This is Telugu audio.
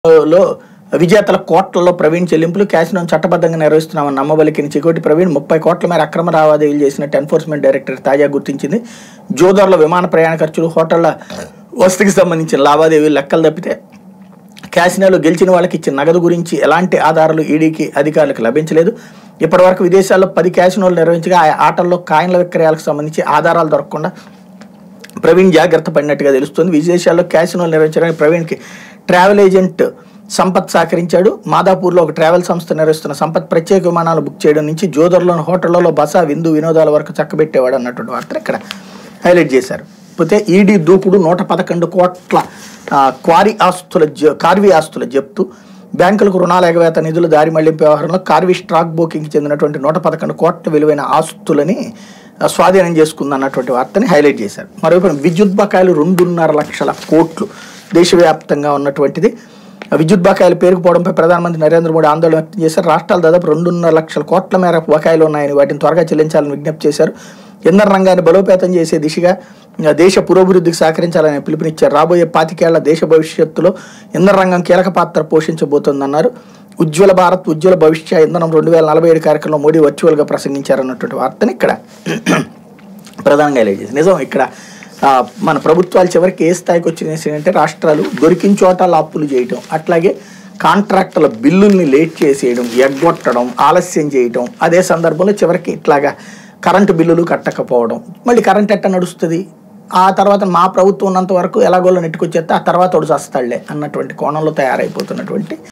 లో విజేతల కోట్లలో ప్రవీణ్ చెల్లింపులు క్యాసినోను చట్టబద్ధంగా నిర్వహిస్తున్నామని నమ్మబలికిన చికోటి ప్రవీణ్ ముప్పై కోట్ల మేర అక్రమ లావాదేవీలు చేసినట్టు ఎన్ఫోర్స్మెంట్ డైరెక్టర్ తాజా గుర్తించింది జోదర్లో విమాన ప్రయాణ ఖర్చులు హోటళ్ల వసతికి సంబంధించిన లావాదేవీలు లెక్కలు తప్పితే క్యాసినోలో గెలిచిన వాళ్ళకి ఇచ్చిన నగదు గురించి ఎలాంటి ఆధారాలు ఈడీకి అధికారులకు లభించలేదు ఇప్పటివరకు విదేశాల్లో పది క్యాసినోలు నిర్వహించగా ఆ ఆటల్లో కాయిన్ల విక్రయాలకు సంబంధించి ఆధారాలు దొరకకుండా ప్రవీణ్ జాగ్రత్త పడినట్టుగా తెలుస్తుంది విదేశాల్లో క్యాసినోలు నిర్వహించడానికి ప్రవీణ్కి ట్రావెల్ ఏజెంట్ సంపత్ సహకరించాడు మాదాపూర్లో ఒక ట్రావెల్ సంస్థ నిర్వహిస్తున్న సంపత్ ప్రత్యేక విమానాలు బుక్ చేయడం నుంచి జోదర్లోని హోటళ్లలో బస విందు వినోదాల వరకు చక్కబెట్టేవాడు అన్నటువంటి వార్తను ఇక్కడ హైలైట్ చేశారు పోతే ఈడీ దూకుడు నూట పదకొండు కోట్ల ఆ, క్వారీ ఆస్తుల జ- కార్వి ఆస్తుల జప్తు బ్యాంకులకు రుణాల ఎగవేత నిధులు దారి మళ్లింపు వ్యవహారంలో కార్వి స్టాక్ బుకింగ్కి చెందినటువంటి నూట పదకొండు కోట్ల విలువైన ఆస్తులని ఆ, స్వాధీనం చేసుకుంది అన్నటువంటి వార్తని హైలైట్ చేశారు మరోవైపు విద్యుత్ బకాయిలు రెండున్నర లక్షల కోట్లు దేశవ్యాప్తంగా ఉన్నటువంటిది ఆ విద్యుత్ బకాయిలు పేరుకుపోవడంపై ప్రధానమంత్రి నరేంద్ర మోడీ ఆందోళన వ్యక్తం చేశారు రాష్ట్రాలు దాదాపు రెండున్నర లక్షల కోట్ల మేర బకాయిలు ఉన్నాయని వాటిని త్వరగా చెల్లించాలని విజ్ఞప్తి చేశారు ఇంధన రంగాన్ని బలోపేతం చేసే దిశగా ఆ, దేశ పురోభివృద్ధికి సహకరించాలని పిలుపునిచ్చారు రాబోయే పాతికేళ్ల దేశ భవిష్యత్తులో ఇంధన రంగం కీలక పాత్ర పోషించబోతోందన్నారు ఉజ్వల భారత్ ఉజ్వల భవిష్య ఇంధనం రెండు వేల నలభై ఏడు కార్యక్రమంలో మోడీ వర్చువల్గా ప్రసంగించారన్నటువంటి వార్తని ఇక్కడ ప్రధానంగా హైలైట్ చేసింది నిజం ఇక్కడ ఆ, మన ప్రభుత్వాలు చివరికి ఏ స్థాయికి వచ్చినాయి అంటే రాష్ట్రాలు దొరికిన చోట అప్పులు చేయటం అట్లాగే కాంట్రాక్టుల బిల్లుల్ని లేట్ చేసేయడం ఎగ్గొట్టడం ఆలస్యం చేయటం అదే సందర్భంలో చివరికి ఇట్లాగా కరెంటు బిల్లులు కట్టకపోవడం మళ్ళీ కరెంట్ ఎట్ట నడుస్తుంది ఆ తర్వాత మా ప్రభుత్వం ఉన్నంత వరకు ఎలాగోలో నెట్టుకొచ్చేస్తే ఆ తర్వాత వాడు చస్తాడులే అన్నటువంటి కోణంలో తయారైపోతున్నటువంటి